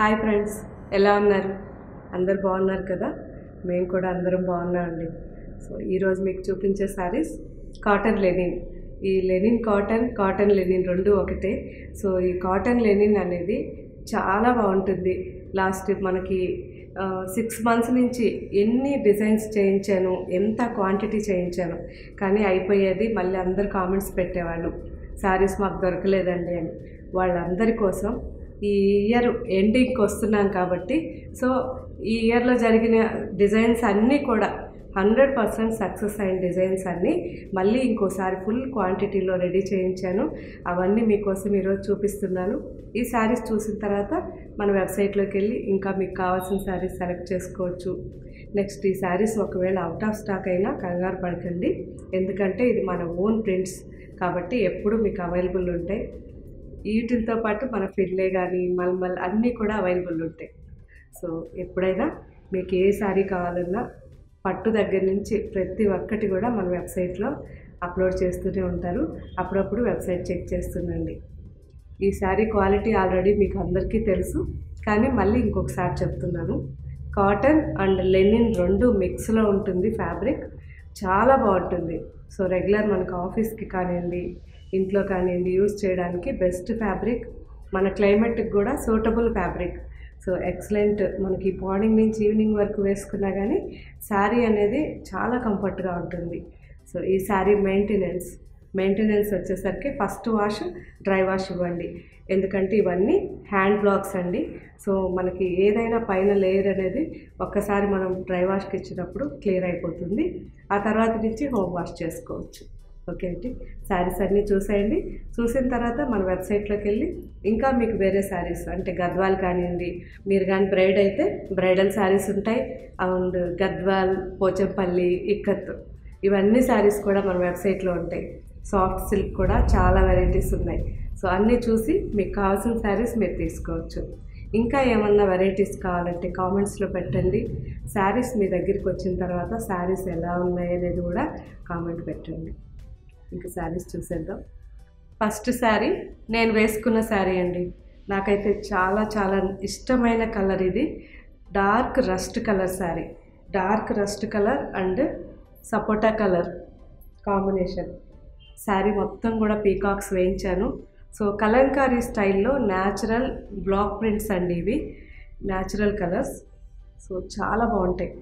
hi friends ఎలా ఉన్నారు అందరు బాగున్నారు కదా మేము కూడా అందరం బాగున్నామండి సో ఈరోజు మీకు చూపించే శారీస్ కాటన్ లెనిన్ ఈ లెనిన్ కాటన్ కాటన్ లెనిన్ రెండు ఒకటే సో ఈ కాటన్ లెనిన్ అనేది చాలా బాగుంటుంది లాస్ట్ మనకి సిక్స్ మంత్స్ నుంచి ఎన్ని డిజైన్స్ చేయించాను ఎంత క్వాంటిటీ చేయించాను కానీ అయిపోయేది మళ్ళీ అందరు కామెంట్స్ పెట్టేవాళ్ళు శారీస్ మాకు దొరకలేదండి అని వాళ్ళందరి కోసం ఈ ఇయర్ ఎండింగ్కి వస్తున్నాం కాబట్టి సో ఈ ఇయర్లో జరిగిన డిజైన్స్ అన్నీ కూడా హండ్రెడ్ పర్సెంట్ సక్సెస్ అయిన డిజైన్స్ అన్నీ మళ్ళీ ఇంకోసారి ఫుల్ క్వాంటిటీలో రెడీ చేయించాను అవన్నీ మీకోసం ఈరోజు చూపిస్తున్నాను ఈ శారీస్ చూసిన తర్వాత మన వెబ్సైట్లోకి వెళ్ళి ఇంకా మీకు కావాల్సిన శారీస్ సెలెక్ట్ చేసుకోవచ్చు నెక్స్ట్ ఈ శారీస్ ఒకవేళ అవుట్ ఆఫ్ స్టాక్ అయినా కంగారు పడకండి ఎందుకంటే ఇది మన ఓన్ ప్రింట్స్ కాబట్టి ఎప్పుడు మీకు అవైలబుల్ ఉంటాయి వీటితో పాటు మన ఫిల్లే కానీ మల్మల్ అన్నీ కూడా అవైలబుల్ ఉంటాయి సో ఎప్పుడైనా మీకు ఏ శారీ కావాలన్నా పట్టు దగ్గర నుంచి ప్రతి ఒక్కటి కూడా మన వెబ్సైట్లో అప్లోడ్ చేస్తూనే ఉంటారు అప్పుడప్పుడు వెబ్సైట్ చెక్ చేస్తుండండి ఈ శారీ క్వాలిటీ ఆల్రెడీ మీకు అందరికీ తెలుసు కానీ మళ్ళీ ఇంకొకసారి చెప్తున్నాను కాటన్ అండ్ లెనిన్ రెండు మిక్స్లో ఉంటుంది ఫ్యాబ్రిక్ చాలా బాగుంటుంది సో రెగ్యులర్ మనకు ఆఫీస్కి కానివ్వండి ఇంట్లో కానివ్వండి యూజ్ చేయడానికి బెస్ట్ ఫ్యాబ్రిక్ మన క్లైమేట్కి కూడా సూటబుల్ ఫ్యాబ్రిక్ సో ఎక్సలెంట్ మనకి మార్నింగ్ నుంచి ఈవినింగ్ వరకు వేసుకున్నా కానీ శారీ అనేది చాలా కంఫర్ట్గా ఉంటుంది సో ఈ శారీ మెయింటెనెన్స్ మెయింటెనెన్స్ వచ్చేసరికి ఫస్ట్ వాష్ డ్రై వాష్ ఇవ్వండి ఎందుకంటే ఇవన్నీ హ్యాండ్ బ్లాక్స్ అండి సో మనకి ఏదైనా పైన లేయర్ అనేది ఒక్కసారి మనం డ్రై వాష్కి ఇచ్చినప్పుడు క్లియర్ అయిపోతుంది ఆ తర్వాత నుంచి హోమ్ వాష్ చేసుకోవచ్చు ఓకే అండి శారీస్ అన్నీ చూసేయండి చూసిన తర్వాత మన వెబ్సైట్లోకి వెళ్ళి ఇంకా మీకు వేరే శారీస్ అంటే గద్వాల్ కానివ్వండి మీరు కానీ బ్రైడ్ అయితే బ్రైడల్ శారీస్ ఉంటాయి అండ్ గద్వాల్ పోచంపల్లి ఇక్కత్ ఇవన్నీ శారీస్ కూడా మన వెబ్సైట్లో ఉంటాయి సాఫ్ట్ సిల్క్ కూడా చాలా వెరైటీస్ ఉన్నాయి సో అన్నీ చూసి మీకు కావాల్సిన శారీస్ మీరు తీసుకోవచ్చు ఇంకా ఏమన్నా వెరైటీస్ కావాలంటే కామెంట్స్లో పెట్టండి శారీస్ మీ దగ్గరికి వచ్చిన తర్వాత శారీస్ ఎలా ఉన్నాయి అనేది కూడా కామెంట్ పెట్టండి ఇంకా శారీస్ చూసేద్దాం ఫస్ట్ శారీ నేను వేసుకున్న శారీ అండి నాకైతే చాలా చాలా ఇష్టమైన కలర్ ఇది dark rust colour sari dark rust colour and సపోటా కలర్ కాంబినేషన్ శారీ మొత్తం కూడా పీకాక్స్ వేయించాను సో కలంకారీ స్టైల్లో న్యాచురల్ బ్లాక్ ప్రింట్స్ అండి ఇవి న్యాచురల్ కలర్స్ సో చాలా బాగుంటాయి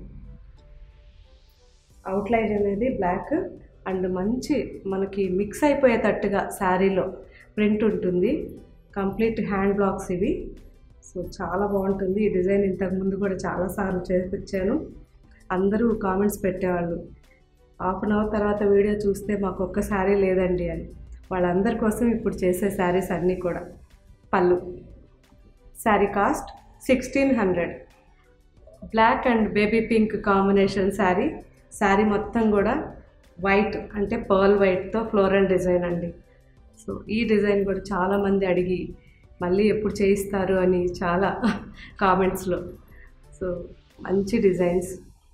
అవుట్లైన్ అనేది బ్లాక్ అండ్ మంచి మనకి మిక్స్ అయిపోయేటట్టుగా శారీలో ప్రింట్ ఉంటుంది కంప్లీట్ హ్యాండ్ బ్లాక్స్ ఇవి సో చాలా బాగుంటుంది ఈ డిజైన్ ఇంతకుముందు కూడా చాలాసార్లు చేపించాను అందరూ కామెంట్స్ పెట్టేవాళ్ళు హాఫ్ అన్ అవర్ తర్వాత వీడియో చూస్తే మాకు ఒక్క శారీ లేదండి అని వాళ్ళందరి కోసం ఇప్పుడు చేసే శారీస్ అన్నీ కూడా పళ్ళు sari cost sixteen hundred black and baby pink combination sari sari మొత్తం కూడా వైట్ అంటే పర్ల్ వైట్తో ఫ్లోరల్ డిజైన్ అండి సో ఈ డిజైన్ కూడా చాలామంది అడిగి మళ్ళీ ఎప్పుడు చేయిస్తారు అని చాలా కామెంట్స్లో సో మంచి డిజైన్స్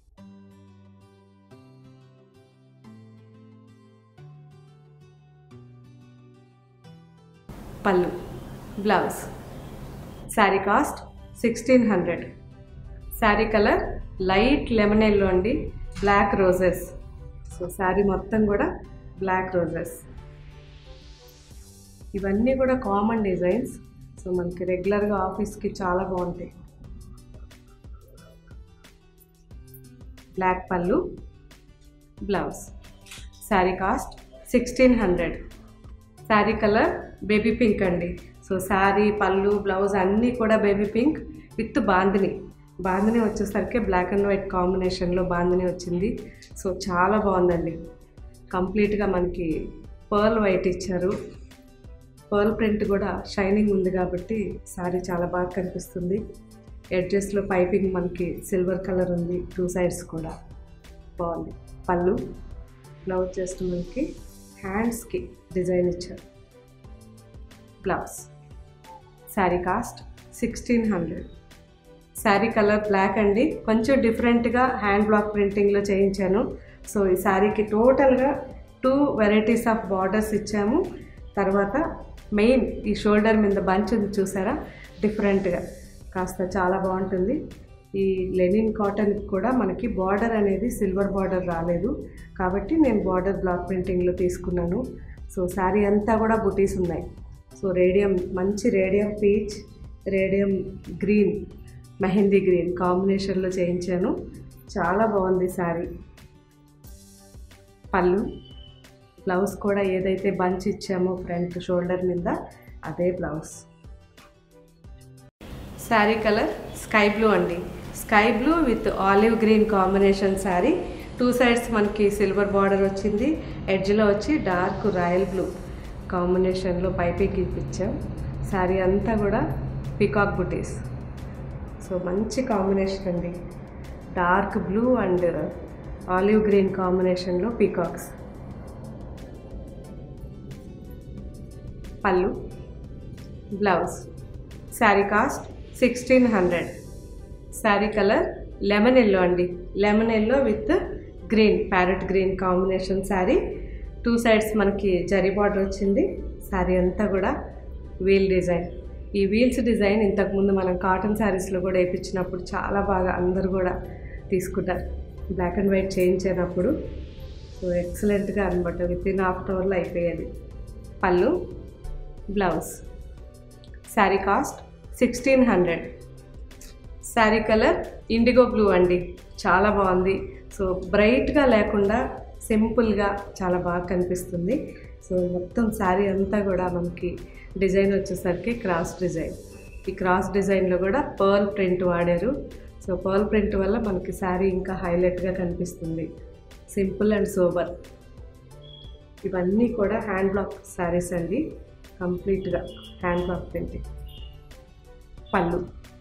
పళ్ళు blouse sari cost sixteen hundred sari colour light lemon yellow అండి బ్లాక్ రోజెస్ సో శారీ మొత్తం కూడా బ్లాక్ రోజెస్ ఇవన్నీ కూడా కామన్ డిజైన్స్ సో మనకి రెగ్యులర్గా ఆఫీస్కి చాలా బాగుంటాయి బ్లాక్ పళ్ళు blouse sari cost sixteen hundred sari colour baby pink అండి సో శారీ పళ్ళు బ్లౌజ్ అన్నీ కూడా baby pink with bandhani bandhani వచ్చేసరికి బ్లాక్ అండ్ వైట్ కాంబినేషన్లో బాందిని వచ్చింది సో చాలా బాగుందండి కంప్లీట్గా మనకి పర్ల్ వైట్ ఇచ్చారు పర్ల్ ప్రింట్ కూడా షైనింగ్ ఉంది కాబట్టి శారీ చాలా బాగా కనిపిస్తుంది ఎడ్జెస్లో పైపింగ్ మనకి సిల్వర్ కలర్ ఉంది టూ సైడ్స్ కూడా బాగుంది పళ్ళు బ్లౌజ్ జస్ట్ మనకి హ్యాండ్స్కి డిజైన్ ఇచ్చారు blouse sari cost sixteen hundred sari colour black అండి కొంచెం డిఫరెంట్గా హ్యాండ్ బ్లాక్ ప్రింటింగ్లో చేయించాను సో ఈ శారీకి టోటల్గా టూ వెరైటీస్ ఆఫ్ బార్డర్స్ ఇచ్చాము తర్వాత మెయిన్ ఈ షోల్డర్ మీద బంచ్ ఉంది చూసారా డిఫరెంట్గా కాస్త చాలా బాగుంటుంది ఈ లెనిన్ కాటన్ కూడా మనకి బార్డర్ అనేది సిల్వర్ బార్డర్ రాలేదు కాబట్టి నేను బార్డర్ బ్లాక్ ప్రింటింగ్లో తీసుకున్నాను సో శారీ అంతా కూడా బుటీస్ ఉన్నాయి సో రేడియం మంచి radium peach radium green mehndi green కాంబినేషన్లో చేయించాను చాలా బాగుంది శారీ పళ్ళు బ్లౌజ్ కూడా ఏదైతే బంచ్ ఇచ్చామో ఫ్రంట్ షోల్డర్ మీద అదే blouse sari colour sky blue అండి sky blue with olive green combination sari two sides మనకి సిల్వర్ బార్డర్ వచ్చింది ఎడ్జ్లో వచ్చి డార్క్ రాయల్ బ్లూ కాంబినేషన్లో పైపింగ్ ఇప్పించాం శారీ అంతా కూడా పికాక్ బుటీస్ సో మంచి కాంబినేషన్ అండి dark blue and olive green కాంబినేషన్లో పీకాక్స్ పళ్ళు blouse sari cost sixteen hundred sari colour lemon yellow అండి lemon yellow with green parrot green combination sari two sides మనకి జరీ బార్డర్ వచ్చింది శారీ అంతా కూడా వీల్ డిజైన్ ఈ వీల్స్ డిజైన్ ఇంతకుముందు మనం కాటన్ శారీస్లో కూడా వేయించినప్పుడు చాలా బాగా అందరు కూడా తీసుకుంటారు బ్లాక్ అండ్ వైట్ చేయించినప్పుడు సో ఎక్సలెంట్గా అనమాట విత్ ఇన్ హాఫ్ అన్ అవర్లో అయిపోయేది పళ్ళు blouse sari cost sixteen hundred sari colour indigo blue అండి చాలా బాగుంది సో బ్రైట్గా లేకుండా సింపుల్గా చాలా బాగా కనిపిస్తుంది సో మొత్తం శారీ అంతా కూడా మనకి డిజైన్ వచ్చేసరికి క్రాస్ డిజైన్ ఈ క్రాస్ డిజైన్లో కూడా పర్ల్ ప్రింట్ వాడారు సో పర్ల్ ప్రింట్ వల్ల మనకి శారీ ఇంకా హైలైట్గా కనిపిస్తుంది సింపుల్ అండ్ సోబర్ ఇవన్నీ కూడా హ్యాండ్ బ్లాక్ శారీస్ అండి కంప్లీట్గా హ్యాండ్ బ్లాక్ ప్రింటింగ్ పళ్ళు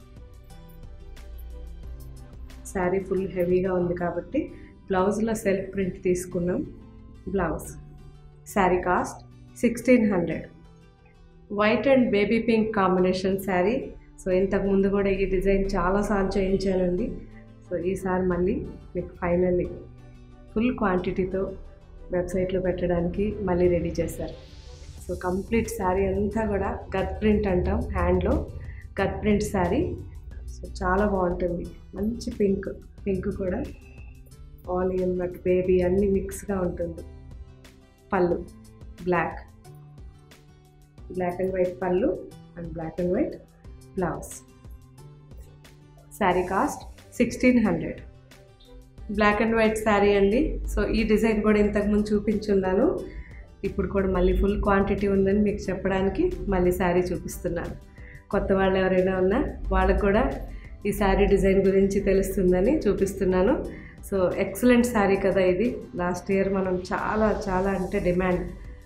శారీ ఫుల్ హెవీగా ఉంది కాబట్టి బ్లౌజ్లో సెల్ఫ్ ప్రింట్ తీసుకున్నాం blouse sari cost sixteen hundred white and baby pink combination sari so ఇంతకు ముందు కూడా ఈ డిజైన్ చాలాసార్లు చేయించానండి సో ఈసారి మళ్ళీ మీకు ఫైనల్లీ ఫుల్ క్వాంటిటీతో వెబ్సైట్లో పెట్టడానికి మళ్ళీ రెడీ చేశారు సో కంప్లీట్ శారీ అంతా కూడా గత్ ప్రింట్ అంటాం హ్యాండ్లో గత్ ప్రింట్ శారీ సో చాలా బాగుంటుంది మంచి పింక్ పింక్ కూడా ఆనియన్ బట్ బేబీ అన్నీ మిక్స్గా ఉంటుంది పళ్ళు బ్లాక్ బ్లాక్ అండ్ వైట్ పళ్ళు and black and white blouse sari cost sixteen hundred black and white sari అండి సో ఈ డిజైన్ కూడా ఇంతకుముందు చూపించున్నాను ఇప్పుడు కూడా మళ్ళీ ఫుల్ క్వాంటిటీ ఉందని మీకు చెప్పడానికి మళ్ళీ శారీ చూపిస్తున్నాను కొత్త వాళ్ళు ఎవరైనా ఉన్నా వాళ్ళకు కూడా ఈ శారీ డిజైన్ గురించి తెలుస్తుందని చూపిస్తున్నాను సో ఎక్సలెంట్ శారీ కదా ఇది లాస్ట్ ఇయర్ మనం చాలా చాలా అంటే డిమాండ్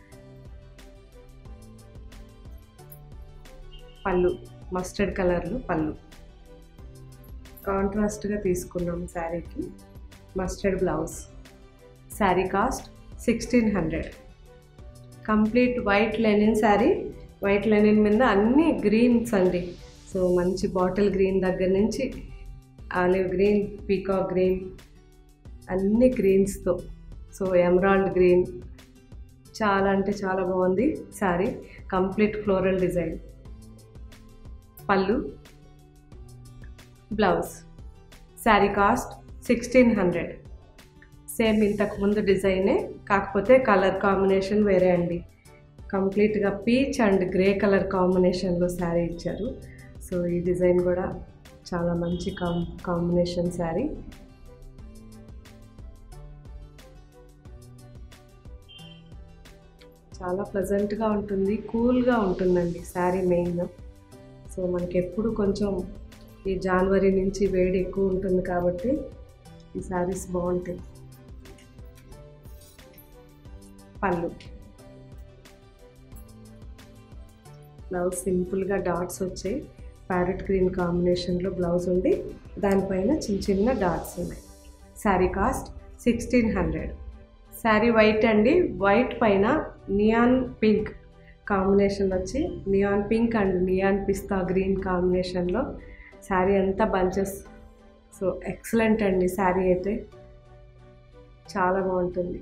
పళ్ళు మస్టర్డ్ కలర్లో పళ్ళు కాంట్రాస్ట్గా తీసుకున్నాం శారీకి mustard blouse sari cost sixteen hundred complete white linen sari white linen మీద అన్ని గ్రీన్స్ అండి సో మంచి బాటిల్ గ్రీన్ దగ్గర నుంచి ఆలివ్ గ్రీన్ పీకాక్ గ్రీన్ అన్ని గ్రీన్స్తో సో ఎమరాల్డ్ గ్రీన్ చాలా అంటే చాలా బాగుంది శారీ కంప్లీట్ ఫ్లోరల్ డిజైన్ పళ్ళు blouse sari cost sixteen hundred same ఇంతకు ముందు డిజైనే కాకపోతే కలర్ కాంబినేషన్ వేరే అండి కంప్లీట్గా పీచ్ అండ్ గ్రే కలర్ కాంబినేషన్లో శారీ ఇచ్చారు సో ఈ డిజైన్ కూడా చాలా మంచి కాం కాంబినేషన్ శారీ చాలా ప్లజెంట్గా ఉంటుంది కూల్గా ఉంటుందండి శారీ మెయిన్ సో మనకి ఎప్పుడు కొంచెం ఈ జనవరి నుంచి వేడి ఎక్కువ ఉంటుంది కాబట్టి ఈ శారీస్ బాగుంటాయి పళ్ళు బ్లౌజ్ సింపుల్గా డాట్స్ వచ్చాయి ప్యారెట్ గ్రీన్ కాంబినేషన్లో బ్లౌజ్ ఉంది దానిపైన చిన్న చిన్న డాట్స్ ఉన్నాయి sari cost sixteen hundred sari white అండి వైట్ పైన నియాన్ పింక్ కాంబినేషన్ వచ్చి నియాన్ పింక్ అండ్ నియాన్ పిస్తా గ్రీన్ కాంబినేషన్లో శారీ అంతా బంచెస్ సో ఎక్సలెంట్ అండి శారీ అయితే చాలా బాగుంటుంది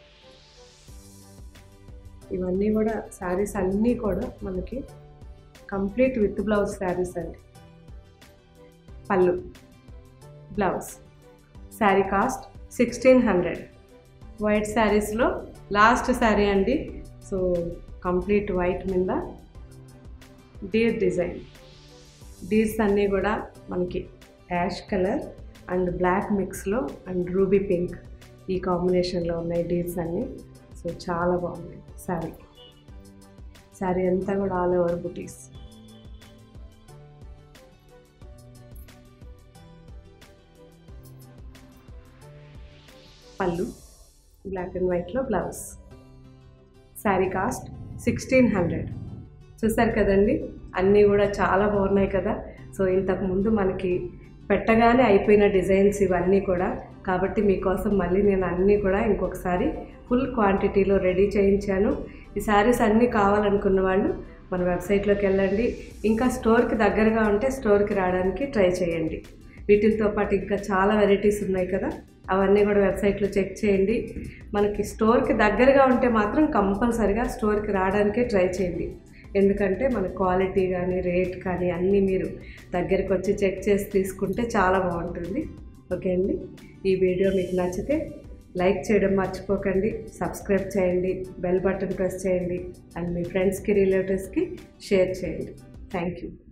ఇవన్నీ కూడా శారీస్ అన్నీ కూడా మనకి కంప్లీట్ విత్ బ్లౌజ్ శారీస్ అండి పళ్ళు blouse sari cost sixteen hundred white శారీస్లో లాస్ట్ శారీ అండి సో కంప్లీట్ వైట్ మీద డీర్ డిజైన్ డీర్స్ అన్నీ కూడా మనకి యాష్ కలర్ అండ్ బ్లాక్ మిక్స్లో అండ్ రూబీ పింక్ ఈ కాంబినేషన్లో ఉన్నాయి డీర్స్ అన్నీ సో చాలా బాగున్నాయి శారీ శారీ అంతా కూడా ఆల్ ఓవర్ బుటీస్ పళ్ళు బ్లాక్ అండ్ వైట్లో blouse sari cost sixteen hundred చూసారు కదండి అన్నీ కూడా చాలా బాగున్నాయి కదా సో ఇంతకు ముందు మనకి పెట్టగానే అయిపోయిన డిజైన్స్ ఇవన్నీ కూడా కాబట్టి మీకోసం మళ్ళీ నేను అన్నీ కూడా ఇంకొకసారి ఫుల్ క్వాంటిటీలో రెడీ చేయించాను ఈ శారీస్ అన్నీ కావాలనుకున్న వాళ్ళు మన వెబ్సైట్లోకి వెళ్ళండి ఇంకా స్టోర్కి దగ్గరగా ఉంటే స్టోర్కి రావడానికి ట్రై చేయండి వీటితో పాటు ఇంకా చాలా వెరైటీస్ ఉన్నాయి కదా అవన్నీ కూడా వెబ్సైట్లో చెక్ చేయండి మనకి స్టోర్కి దగ్గరగా ఉంటే మాత్రం కంపల్సరిగా స్టోర్కి రావడానికే ట్రై చేయండి ఎందుకంటే మన క్వాలిటీ కానీ రేట్ కానీ అన్నీ మీరు దగ్గరికి వచ్చి చెక్ చేసి తీసుకుంటే చాలా బాగుంటుంది ఓకే అండి ఈ వీడియో మీకు నచ్చితే లైక్ చేయడం మర్చిపోకండి సబ్స్క్రైబ్ చేయండి బెల్ బటన్ ప్రెస్ చేయండి అండ్ మీ ఫ్రెండ్స్కి రిలేటివ్స్కి షేర్ చేయండి థ్యాంక్ యూ